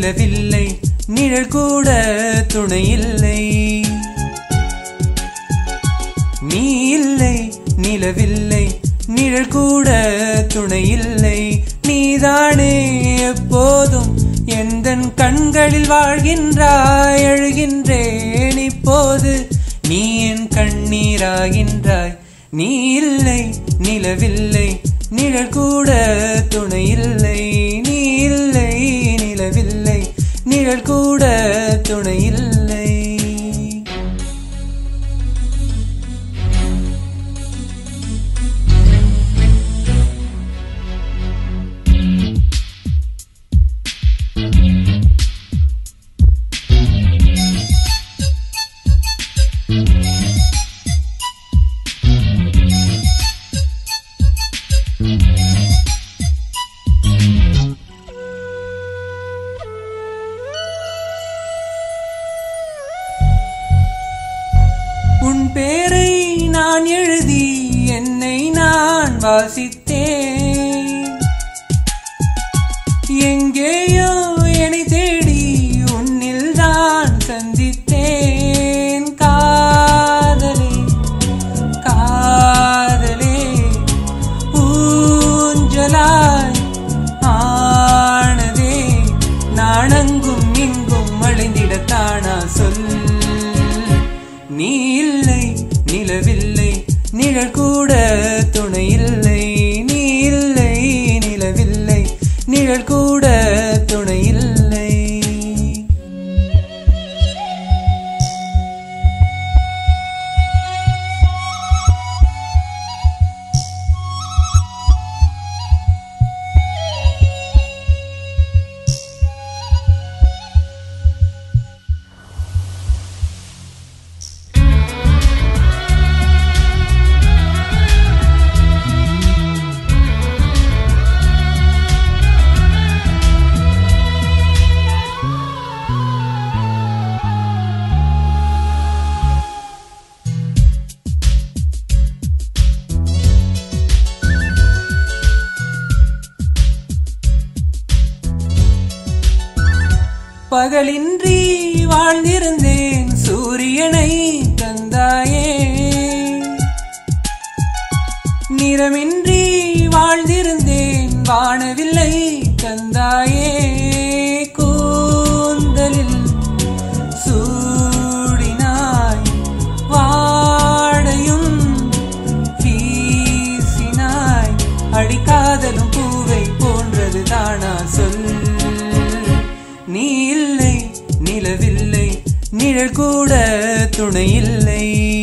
நிலவில்லை நிழல் கூட துணையில்லை நீ இல்லை நிலவில்லை நிழல் கூட துணையில்லை நீதானே எப்போதும் எந்தன் கண்களில் வாழ்கின்றாய் அழுகின்றேன் இப்போது நீ என் கண்ணீராகின்றாய் நீ இல்லை நிலவில்லை நிழல் கூட துணையில்லை நீ இல்லை நிலவில்லை நிழல் கூட துணையில்லை உன் பேரை நான் எழுதி என்னை நான் வாசித்தேன் எங்கேயோ என்னை தேடி உன்னில் தான் சந்தித்தேன் காதலே காதலே ஊஞ்சலாய் ஆனதே நாணங்கும் இங்கும் அழிந்திடத்தானா சொல் நீ இல்லை நிலவில்லை நிழல் கூட துணையில்லை நீ இல்லை நிலவில்லை நிழல் கூட துணையில்லை பகலின்றி வாழ்ந்திருந்தேன் சூரியனை தந்தாயே நிறமின்றி வாழ்ந்திருந்தேன் வானவில்லை தந்தாயே கூந்தலில் சூடினாய் வாடையும் வீசினாய் அடிக்காதலும் பூவை போன்றது தானா சொல் நீ இல்லை நிலவில்லை நிழல் கூட துணையில்லை